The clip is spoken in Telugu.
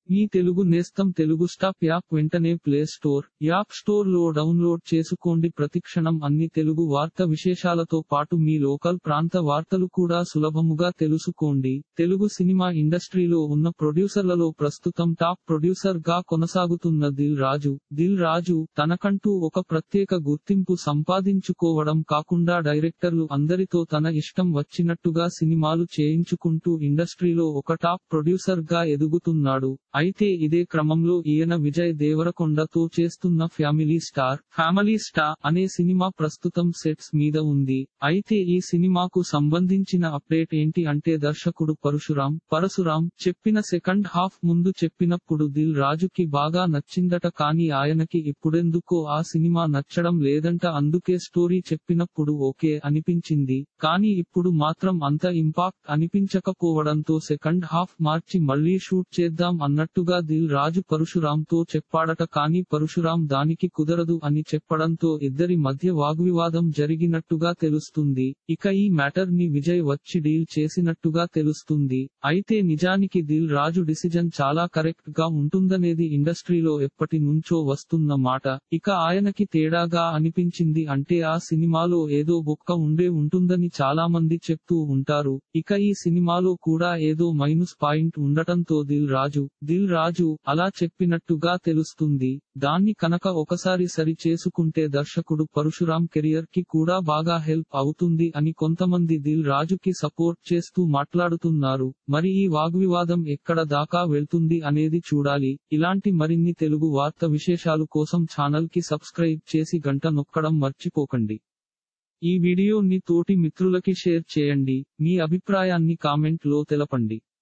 మీ తెలుగు నేస్తం తెలుగు స్టాప్ యాప్ వెంటనే ప్లే స్టోర్ యాప్ స్టోర్ లో డౌన్లోడ్ చేసుకోండి ప్రతిక్షణం అన్ని తెలుగు వార్త విశేషాలతో పాటు మీ లోకల్ ప్రాంత వార్తలు కూడా సులభముగా తెలుసుకోండి తెలుగు సినిమా ఇండస్ట్రీలో ఉన్న ప్రొడ్యూసర్లలో ప్రస్తుతం టాప్ ప్రొడ్యూసర్ గా కొనసాగుతున్న దిల్ రాజు దిల్ రాజు తనకంటూ ఒక ప్రత్యేక గుర్తింపు సంపాదించుకోవడం కాకుండా డైరెక్టర్లు అందరితో తన ఇష్టం వచ్చినట్టుగా సినిమాలు చేయించుకుంటూ ఇండస్ట్రీలో ఒక టాప్ ప్రొడ్యూసర్ గా ఎదుగుతున్నాడు అయితే ఇదే క్రమంలో ఈయన విజయ్ దేవరకొండతో చేస్తున్న ఫ్యామిలీ స్టార్ ఫ్యామిలీ స్టార్ అనే సినిమా ప్రస్తుతం సెట్స్ మీద ఉంది అయితే ఈ సినిమాకు సంబంధించిన అప్డేట్ ఏంటి అంటే దర్శకుడు పరశురాం పరశురాం చెప్పిన సెకండ్ హాఫ్ ముందు చెప్పినప్పుడు దిల్ రాజుకి బాగా నచ్చిందట కానీ ఆయనకి ఇప్పుడెందుకో ఆ సినిమా నచ్చడం లేదంట అందుకే స్టోరీ చెప్పినప్పుడు ఓకే అనిపించింది కానీ ఇప్పుడు మాత్రం అంత ఇంపాక్ట్ అనిపించకపోవడంతో సెకండ్ హాఫ్ మార్చి మళ్ళీ షూట్ చేద్దాం అన్నట్టుగా దిల్ రాజు పరశురాంతో చెప్పాడట కానీ పరశురాం దానికి కుదరదు అని చెప్పడంతో ఇద్దరి మధ్య వాగ్వివాదం జరిగినట్టుగా తెలుస్తుంది ఇక ఈ మ్యాటర్ ని విజయ్ వచ్చి డీల్ చేసినట్టుగా తెలుస్తుంది అయితే నిజానికి దిల్ రాజు డిసిజన్ చాలా కరెక్ట్ గా ఉంటుందనేది ఇండస్ట్రీలో ఎప్పటి నుంచో వస్తున్న మాట ఇక ఆయనకి తేడాగా అనిపించింది అంటే ఆ సినిమాలో ఏదో బొక్క ఉండే ఉంటుందని చాలా మంది చెప్తూ ఉంటారు ఇక ఈ సినిమాలో కూడా ఏదో మైనస్ పాయింట్ ఉండటంతో దిల్ రాజు దిల్ రాజు అలా చెప్పినట్టుగా తెలుస్తుంది దాన్ని కనుక ఒకసారి సరి చేసుకుంటే దర్శకుడు పరశురాం కెరియర్ కి కూడా బాగా హెల్ప్ అవుతుంది అని కొంతమంది దిల్ రాజుకి సపోర్ట్ చేస్తూ మాట్లాడుతున్నారు మరి ఈ వాగ్వివాదం ఎక్కడ దాకా వెళ్తుంది అనేది చూడాలి ఇలాంటి మరిన్ని తెలుగు వార్త విశేషాలు కోసం ఛానల్ కి సబ్స్క్రైబ్ చేసి గంట నొక్కడం మర్చిపోకండి ఈ వీడియోని తోటి మిత్రులకి షేర్ చేయండి మీ అభిప్రాయాన్ని కామెంట్ లో తెలపండి